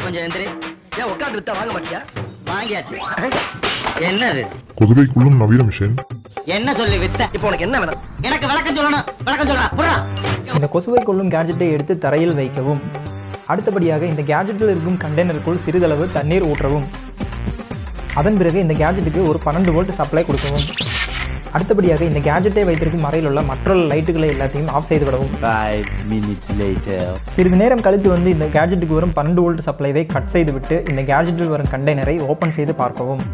கொஞ்சம் எந்திரி ஏன் உட்காந்து வித்தா வாங்க மாட்டியா வாங்கியாச்சு என்னது கொதுகைக்குள்ளும் நவீன மிஷின் என்ன சொல்லி வித்த இப்போ உனக்கு என்ன வேணும் எனக்கு விளக்கம் சொல்லணும் விளக்கம் சொல்றா புறா இந்த கொசுவை கொள்ளும் கேஜெட்டை எடுத்து தரையில் வைக்கவும் அடுத்தபடியாக இந்த கேஜெட்டில் இருக்கும் கண்டெய்னருக்குள் சிறிதளவு தண்ணீர் ஊற்றவும் அதன் பிறகு இந்த கேஜெட்டுக்கு ஒரு பன்னெண்டு வோல்ட் சப்ளை கொடுக்கவும் அடுத்தபடியாக இந்த கேஜெட்டை வைத்திருக்கும் அறையில் உள்ள மற்ற லைட்டுகளை எல்லாத்தையும் ஆஃப் செய்து விடவும் Five minutes later. சிறிது நேரம் கழித்து வந்து இந்த கேஜெட்டுக்கு வரும் பன்னெண்டு வோல்ட் சப்ளைவை கட் செய்துவிட்டு இந்த கேஜெட்டில் வரும் கண்டெய்னரை ஓப்பன் செய்து பார்க்கவும்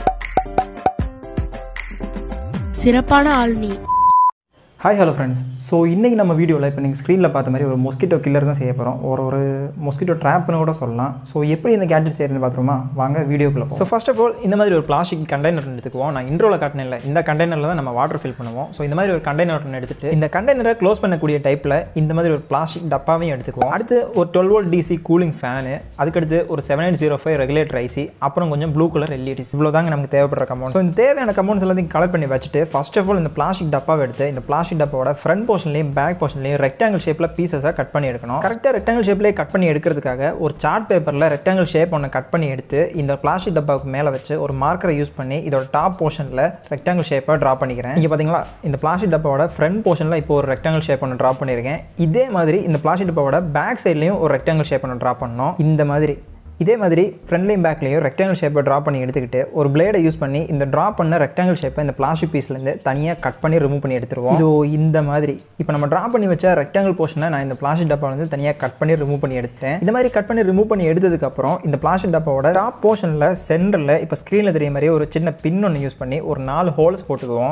சிறப்பான ஆள் நீ ஹாய் ஹலோ ஃப்ரெண்ட்ஸ் ஸோ இன்றைக்கி நம்ம வீடியோவில் இப்போ நீங்கள் ஸ்க்ரீனில் பார்த்த மாதிரி ஒரு மொஸ்கிட்டோ கில்லர் தான் செய்ய போகிறோம் ஒரு ஒரு மொஸ்கிட்டோ ட்ராப்னு கூட சொல்லலாம் ஸோ எப்படி இந்த கேட்ஜெட் செய்யறதுன்னு பார்த்துருமா வாங்க வீடியோக்குள்ள ஸோ ஃபர்ஸ்ட் ஆஃப் ஆல் இந்த மாதிரி ஒரு பிளாஸ்டிக் கண்டெய்னர் எடுத்துக்குவோம் நான் இன்ட்ரோவில் காட்டினில்ல இந்த கண்டெய்னரில் தான் நம்ம வாட்டர் ஃபில் பண்ணுவோம் ஸோ இந்த மாதிரி ஒரு கண்டெய்னர் ஒன்று எடுத்துட்டு இந்த கண்டெய்னரை க்ளோஸ் பண்ணக்கூடிய டைப்பில் இந்த மாதிரி ஒரு பிளாஸ்டிக் டப்பாவையும் எடுத்துக்குவோம் அடுத்து ஒரு twelve volt DC cooling fan அதுக்கடுத்து ஒரு seven eight zero five regulator IC அப்புறம் கொஞ்சம் ப்ளூ கலர் எல்இடிஸ் இவ்வளோ தாங்க நமக்கு தேவைப்படுற கமௌண்ட் ஸோ இந்த தேவையான கமௌண்ட்ஸ் எல்லாத்தையும் கலெக்ட் பண்ணி வச்சுட்டு ஃபர்ஸ்ட் ஆஃப் ஆல் இந்த பிளாஸ்டிக் டப்பாவை எடுத்து இந்த பிளாஸ்டிக் டப்பாவோட ஃப்ரண்ட் போர்ஷன்லையும் பேக் போர்ஷன்லையும் ரெக்டாங்கிள் ஷேப்பில் பீசஸாக கட் பண்ணி எடுக்கணும் கரெக்டாக ரெக்டாங்கிள் ஷேப்லேயே கட் பண்ணி எடுக்கிறதுக்காக ஒரு சார்ட் பேப்பரில் ரெக்டாங்கிள் ஷேப் ஒன்று கட் பண்ணி எடுத்து இந்த பிளாஸ்டிக் டப்பாவுக்கு மேலே வச்சு ஒரு மார்க்கரை யூஸ் பண்ணி இதோட டாப் போர்ஷனில் ரெக்டாங்கிள் ஷேப்பை ட்ரா பண்ணிக்கிறேன் இங்கே பார்த்தீங்களா இந்த பிளாஸ்டிக் டப்பாவோட ஃப்ரண்ட் போர்ஷனில் இப்போ ஒரு ரெக்டாங்கிள் ஷேப் ஒன்று ட்ரா பண்ணியிருக்கேன் இதே மாதிரி இந்த பிளாஸ்டிக் டப்பாவோட பேக் சைட்லையும் ஒரு ரெக்டாங்கிள் ஷேப் ஒன்று ட்ரா பண்ணணும் இந்த மாதிரி இதே மாதிரி ஃப்ரண்ட்லையும் பேக்லையும் ரெக்டாங்கிள் ஷேப்பை ட்ரா பண்ணி எடுத்துக்கிட்டு ஒரு பிளேடை யூஸ் பண்ணி இந்த ட்ரா பண்ண ரெக்டாங்கிள் ஷேப்பை இந்த பிளாஸ்டிக் பீஸ்லேருந்து தனியாக கட் பண்ணி ரிமூவ் பண்ணி எடுத்துருவோம் இதோ இந்த மாதிரி இப்போ நம்ம ட்ரா பண்ணி வச்ச ரெக்டாங்கிள் போர்ஷனை நான் இந்த பிளாஸ்டிக் டப்பா வந்து தனியாக கட் பண்ணி ரிமூவ் பண்ணி எடுத்துட்டேன் இந்த மாதிரி கட் பண்ணி ரிமூவ் பண்ணி எடுத்ததுக்கப்புறம் இந்த பிளாஸ்டிக் டப்பாவோட டாப் போர்ஷனில் சென்டரில் இப்போ ஸ்க்ரீனில் தெரிய மாதிரி ஒரு சின்ன பின் ஒன்று யூஸ் பண்ணி ஒரு நாலு ஹோல்ஸ் போட்டுக்குவோம்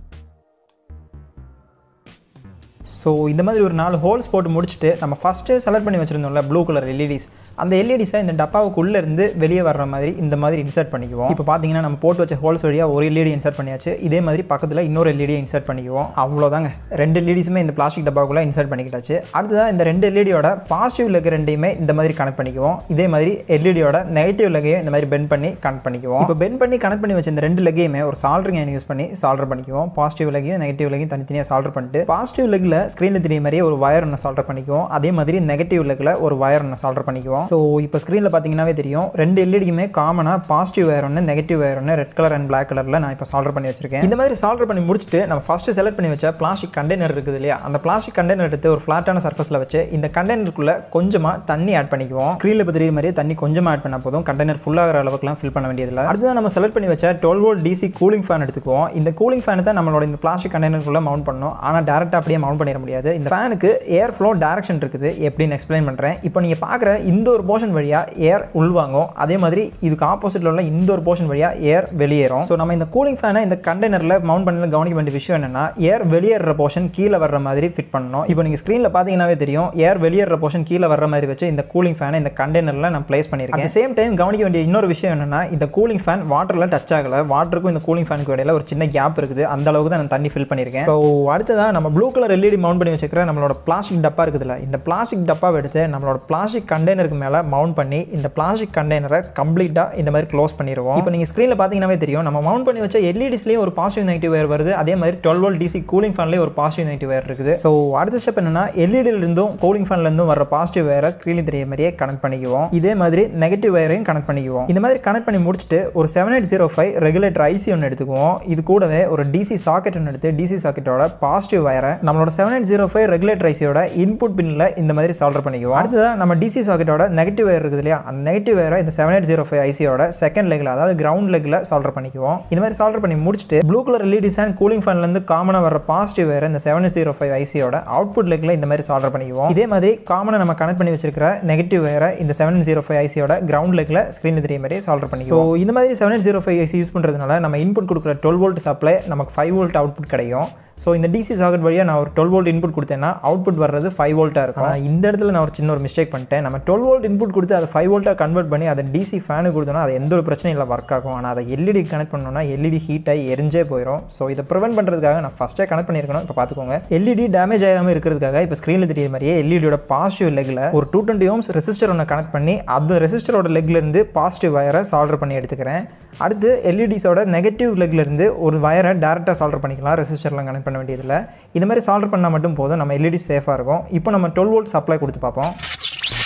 ஸோ இந்த மாதிரி ஒரு நாலு ஹோல்ஸ் போட்டு முடிச்சுட்டு நம்ம ஃபஸ்ட்டு செலக்ட் பண்ணி வச்சுருந்தோம்ல ப்ளூ கலர் எல்இடிஸ் அந்த எல்இடிஸை இந்த டப்பாவுக்குள்ளே இருந்து வெளியே வர்ற மாதிரி இந்த மாதிரி இன்சர்ட் பண்ணிக்குவோம் இப்போ பார்த்தீங்கன்னா நம்ம போட்டு வச்ச ஹோல்ஸ் வழியாக ஒரு எல்இடி இன்சர்ட் பண்ணியாச்சு இதே மாதிரி பக்கத்தில் இன்னொரு எல்இடியை இன்சர்ட் பண்ணிக்குவோம் அவ்வளோதாங்க ரெண்டு எல்இடிஸுமே இந்த பிளாஸ்டிக் டப்பாவுக்குள்ளே இன்சர்ட் பண்ணிக்கிட்டாச்சு அடுத்ததாக இந்த ரெண்டு எல்இடியோட பாசிட்டிவ் லெக் ரெண்டையுமே இந்த மாதிரி கனெக்ட் பண்ணிக்குவோம் இதே மாதிரி எல்இடியோட நெகட்டிவ் லெக்கையும் இந்த மாதிரி பெண்ட் பண்ணி கனெக்ட் பண்ணிக்குவோம் இப்போ பெண்ட் பண்ணி கனெக்ட் பண்ணி வச்ச இந்த ரெண்டு லெக்கையுமே ஒரு சால்டரிங் ஐன் யூஸ் பண்ணி சால்டர் பண்ணிக்குவோம் பாசிட்டிவ் லெக்கையும் நெகட்டிவ் லெக்கையும் தனித்தனியாக சால்டர் பண்ணிட்டு பாசிட்டிவ் லெக்கில் ஸ்க்ரீனில் தெரிய மாதிரியே ஒரு வயர் ஒன்று சால்டர் பண்ணிக்குவோம் அதே மாதிரி நெகட்டிவ் லெக்கில் ஒரு வயர் ஒன்று சால்டர் பண்ணிக்குவோம் ஸோ இப்போ ஸ்க்ரீனில் பார்த்தீங்கன்னாவே தெரியும் ரெண்டு எல்இடியுமே காமனாக பாசிட்டிவ் வயர் ஒன்று நெகட்டிவ் வயர் ஒன்று ரெட் கலர் அண்ட் பிளாக் கலரில் நான் இப்போ சால்டர் பண்ணி வச்சிருக்கேன் இந்த மாதிரி சால்டர் பண்ணி முடிச்சுட்டு நம்ம ஃபஸ்ட்டு செலக்ட் பண்ணி வச்ச பிளாஸ்டிக் கண்டெய்னர் இருக்குது இல்லையா அந்த பிளாஸ்டிக் கண்டெய்னர் எடுத்து ஒரு ஃப்ளாட்டான சர்ஃபஸில் வச்சு இந்த கண்டெய்னருக்குள்ளே கொஞ்சமாக தண்ணி ஆட் பண்ணிக்குவோம் ஸ்க்ரீனில் இப்போ தெரியுற மாதிரியே தண்ணி கொஞ்சமாக ஆட் பண்ணால் போதும் கண்டெய்னர் ஃபுல்லாகிற அளவுக்குலாம் ஃபில் பண்ண வேண்டியதில்லை அடுத்ததான் நம்ம செலக்ட் பண்ணி வச்ச twelve volt DC cooling fan எடுத்துக்குவோம் இந்த கூலிங் ஃபேனை தான் நம்மளோட இந்த பிளாஸ்டிக் கண்டெய்னருக்குள்ளே மவுண்ட் பண்ணணும் ஆனால் டேரெக்டாக அப்படியே மவுண்ட் பண்ணிட முடியாது இந்த ஃபேனுக்கு ஏர் ஃப்ளோ டேரக்ஷன் இருக்குது எப்படின்னு எக்ஸ்பிளைன் பண்ணுறேன் இப்போ நீங்கள் பார்க்குற இந்த ஒரு போர்ஷன் வழியாக ஏர் உள்வாங்கும் அதே மாதிரி இதுக்கு ஆப்போசிட்டில் உள்ள இந்த ஒரு போர்ஷன் வழியாக ஏர் வெளியேறும் ஸோ நம்ம இந்த கூலிங் ஃபேனை இந்த கண்டெய்னரில் மவுண்ட் பண்ணல கவனிக்க வேண்டிய விஷயம் என்னன்னா ஏர் வெளியேற போர்ஷன் கீழே வர்ற மாதிரி ஃபிட் பண்ணணும் இப்போ நீங்கள் ஸ்க்ரீனில் பார்த்தீங்கன்னாவே தெரியும் ஏர் வெளியேற போர்ஷன் கீழே வர்ற மாதிரி வச்சு இந்த கூலிங் ஃபேனை இந்த கண்டெய்னரில் நான் ப்ளேஸ் பண்ணியிருக்கேன் சேம் டைம் கவனிக்க வேண்டிய இன்னொரு விஷயம் என்னன்னா இந்த கூலிங் ஃபேன் வாட்டரில் டச் ஆகலை வாட்டருக்கும் இந்த கூலிங் ஃபேனுக்கு இடையில ஒரு சின்ன கேப் இருக்குது அந்த அளவுக்கு தான் நான் தண்ணி ஃபில் பண்ணியிருக்கேன் ஸோ அடுத்ததாக நம்ம ப்ளூ கலர் எல்இடி மவுண்ட் பண்ணி வச்சுக்கிற நம்மளோட பிளாஸ்டிக் டப்பா இருக்குதுல்ல இந்த பிளாஸ்டிக் டப்பாவை எடுத்து நம்மளோட பிளாஸ்டிக் கண்டெய்னருக்கு மேலே மவுண்ட் பண்ணி இந்த பிளாஸ்டிக் கண்டெய்னரை கம்ப்ளீட்டாக இந்த மாதிரி க்ளோஸ் பண்ணிடுவோம் இப்போ நீங்கள் ஸ்க்ரீனில் பார்த்தீங்கன்னாவே தெரியும் நம்ம மவுண்ட் பண்ணி வச்ச எல்இடிஸ்லேயும் ஒரு பாசிட்டிவ் நெகட்டிவ் வேர் வருது அதே மாதிரி டுவெல் வோல்ட் டிசி கூலிங் ஃபேன்லேயும் ஒரு பாசிட்டிவ் நெகட்டிவ் வேர் இருக்குது ஸோ அடுத்த ஸ்டெப் என்னன்னா எல்இடியிலிருந்தும் கூலிங் ஃபேன்லேருந்தும் வர பாசிட்டிவ் வேரை ஸ்க்ரீனில் தெரிய மாதிரியே கனெக்ட் பண்ணிக்குவோம் இதே மாதிரி நெகட்டிவ் வேரையும் கனெக்ட் பண்ணிக்குவோம் இந்த மாதிரி கனெக்ட் பண்ணி முடிச்சுட்டு ஒரு seven eight zero five regulator IC ஒன்று எடுத்துக்குவோம் இது கூடவே ஒரு டிசி சாக்கெட் ஒன்று எடுத்து டிசி சாக்கெட்டோட பாசிட்டிவ் வயரை நம்மளோட seven eight zero five regulator ஐசியோட இன்புட் பின்னில் இந்த மாதிரி சால்டர் பண்ணிக்குவோம் அடுத்ததாக நம்ம டிசி சாக்கெட்டோட நெகட்டிவ் வயர் இருக்குது இல்லையா அந்த நெகட்டிவ் வயரை இந்த செவன் எயிட் ஜீரோ ஃபைவ் ஐசியோட செகண்ட் லெக்கில் அதாவது கிரவுண்ட் லெக்கில் சால்டர் பண்ணிக்குவோம் இந்த மாதிரி சால்டர் பண்ணி முடிச்சுட்டு blue colour LEDs and cooling ஃபேன்லேருந்து காமனாக வர பாசிட்டிவ் வேறு இந்த செவன் ஜீரோ ஃபைவ் ஐசியோட அவுட்புட் லெக்கில் இந்த மாதிரி சால்டர் பண்ணிக்குவோம் இதே மாதிரி காமனாக நம்ம கனெக்ட் பண்ணி வச்சிருக்கிற நெகட்டிவ் வேற இந்த செவன் ஜீரோ ஃபைவ் ஐசியோட கிரவுண்ட் லெக்கில் ஸ்க்ரீன் தெரிய மாதிரி சால்டர் பண்ணிக்குவோம் ஸோ இந்த மாதிரி seven zero five IC use பண்ணுறதுனால நம்ம இன்புட் கொடுக்குற டுவெல் வோல்ட் சப்ளை நமக்கு ஃபைவ் வோல்ட் அவுட்புட் கிடைக்கும் ஸோ இந்த டிசி சாக்கெட் வழியாக நான் ஒரு டுவெல் வோல்ட் இன்புட் கொடுத்தேன்னா அவுட்புட் வர்றது ஃபைவ் வோல்ட்டாக இருக்கும் ஆனா, இந்த இடத்துல நான் ஒரு சின்ன ஒரு மிஸ்டேக் பண்ணிட்டேன் நம்ம டுவெல் வோல்ட் இன்புட் கொடுத்து அதை ஃபைவ் வோல்ட்டாக கன்வெர்ட் பண்ணி அதை டிசி ஃபேனு கொடுத்தோன்னா அது எந்த ஒரு பிரச்சனையும் இல்லை ஒர்க் ஆகும் ஆனால் அதை எல்இடி கனெக்ட் பண்ணோம்னா எல்இடி ஹீட் ஆகி எரிஞ்சே போயிடும் ஸோ இதை ப்ரிவென்ட் பண்ணுறதுக்காக நான் ஃபஸ்ட்டே கனெக்ட் பண்ணியிருக்கணும் இப்போ பார்த்துக்கோங்க எல்இடி டேமேஜ் ஆகாமல் இருக்கிறதுக்காக இப்போ ஸ்க்ரீனில் தெரிய மாதிரியே எல்இடியோட பாசிட்டிவ் லெக்கில் ஒரு டூ டுவெண்ட்டி ஓம்ஸ் ரெசிஸ்டர் ஒன்று கனெக்ட் பண்ணி அந்த ரெசிஸ்டரோட லெக்லேருந்து பாசிட்டிவ் வயரை சால்டர் பண்ணி எடுத்துக்கிறேன் அடுத்து எல்இடிஸோட நெகட்டிவ் லெக்லேருந்து ஒரு வயரை டேரெக்டாக சால்டர் பண்ணிக்கலாம் ரெசிஸ்டர்லாம் கனெக்ட் பண்ண வேண்டியதில்லை இந்த மாதிரி சால்டர் பண்ணால் மட்டும் போதும் நம்ம எல்இடி சேஃபாக இருக்கும் இப்போ நம்ம டுவெல் வோல்ட் சப்ளை கொடுத்து பார்ப்போம்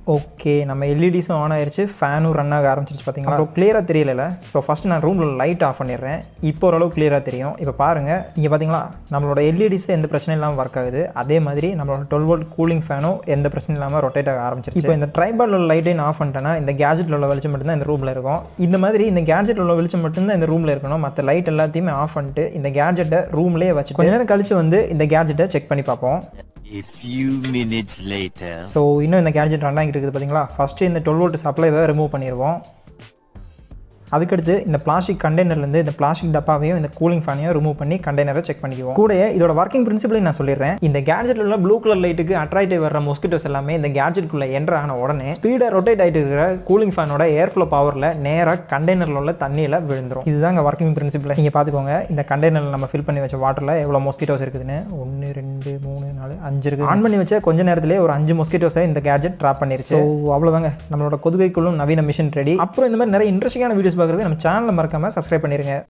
ஓகே நம்ம எல்இடிஸும் ஆன் ஆயிருச்சு ஃபேனும் ரன் ஆக ஆரம்பிச்சிருச்சு பார்த்தீங்களா அப்புறம் கிளியராக தெரியல ஸோ ஃபஸ்ட்டு நான் ரூமில் லைட் ஆஃப் பண்ணிடுறேன் இப்போ ஓரளவு கிளியராக தெரியும் இப்போ பாருங்கள் இங்கே பார்த்தீங்களா நம்மளோட எல்இடிஸ் எந்த பிரச்சனையும் இல்லாமல் ஒர்க் ஆகுது அதே மாதிரி நம்மளோட டுவெல் வோல்ட் கூலிங் ஃபேனும் எந்த பிரச்சனையும் இல்லாமல் ரொட்டேட் ஆக ஆரம்பிச்சிருச்சு இப்போ இந்த ட்ரைபால் உள்ள லைட்டையும் ஆஃப் பண்ணிட்டேன்னா இந்த கேஜெட்டில் உள்ள வெளிச்சம் மட்டும்தான் இந்த ரூமில் இருக்கும் இந்த மாதிரி இந்த கேஜெட்டில் உள்ள வெளிச்சம் மட்டும்தான் இந்த ரூமில் இருக்கணும் மற்ற லைட் எல்லாத்தையுமே ஆஃப் பண்ணிட்டு இந்த கேஜெட்டை ரூம்லேயே வச்சு கொஞ்ச நேரம் கழிச்சு வந்து இந்த கேஜெட்டை செக் பண்ணி பார்ப்போம் A few minutes later. So இன்னும் இந்த கேட்ஜெட் ரன் ஆகிட்டு இருக்குது பார்த்தீங்களா ஃபஸ்ட்டு இந்த டுவெல் வோல்ட் சப்ளைவை ரிமூவ் பண்ணிடுவோம் அதுக்கடுத்து இந்த பிளாஸ்டிக் கண்டெய்னர்லேருந்து இந்த பிளாஸ்டிக் டப்பாவையும் இந்த கூலிங் ஃபேனையும் ரிமூவ் பண்ணி கண்டெய்னரை செக் பண்ணிக்குவோம் கூட இதோட ஒர்க்கிங் பிரின்சிபலையும் நான் சொல்லிடுறேன் இந்த கேட்ஜெட்டில் உள்ள ப்ளூ கலர் லைட்டுக்கு அட்ராக்டிவ் வர மொஸ்கிட்டோஸ் எல்லாமே இந்த கேட்ஜெட்டுக்குள்ளே என்டர் ஆன உடனே ஸ்பீடாக ரொட்டேட் ஆகிட்டு இருக்கிற கூலிங் ஃபேனோட ஏர் ஃப்ளோ பவரில் நேராக கண்டெய்னரில் உள்ள தண்ணியில் விழுந்துரும் இதுதாங்க ஒர்க்கிங் பிரின்சிபல் நீங்கள் பார்த்துக்கோங்க இந்த கண்டெய்னரில் நம்ம ஃபில் பண்ணி வச்ச வாட்டரில் எவ்வளோ மொஸ்கிட்டோஸ் இருக்குதுன்னு ஒன்று ரெண்டு மூணு நாலு அஞ்சு இருக்குது ஆன் பண்ணி வச்ச கொஞ்ச நேரத்திலே ஒரு அஞ்சு மொஸ்கிட்டோஸை இந்த கேட்ஜெட் ட்ராப் பண்ணிருச்சு ஸோ அவ்வளோதாங்க நம்மளோட கொதுகைக்குள்ளும் நவீன மிஷின் ரெடி அப்புறம் இந்த மாதிரி நிறைய இன்ட்ரெஸ்டிங்கான வீடியோஸ் பார்க்குறது நம்ம சேனலில் மறக்காமல் சப்ஸ்கிரைப் பண்ணிருங்க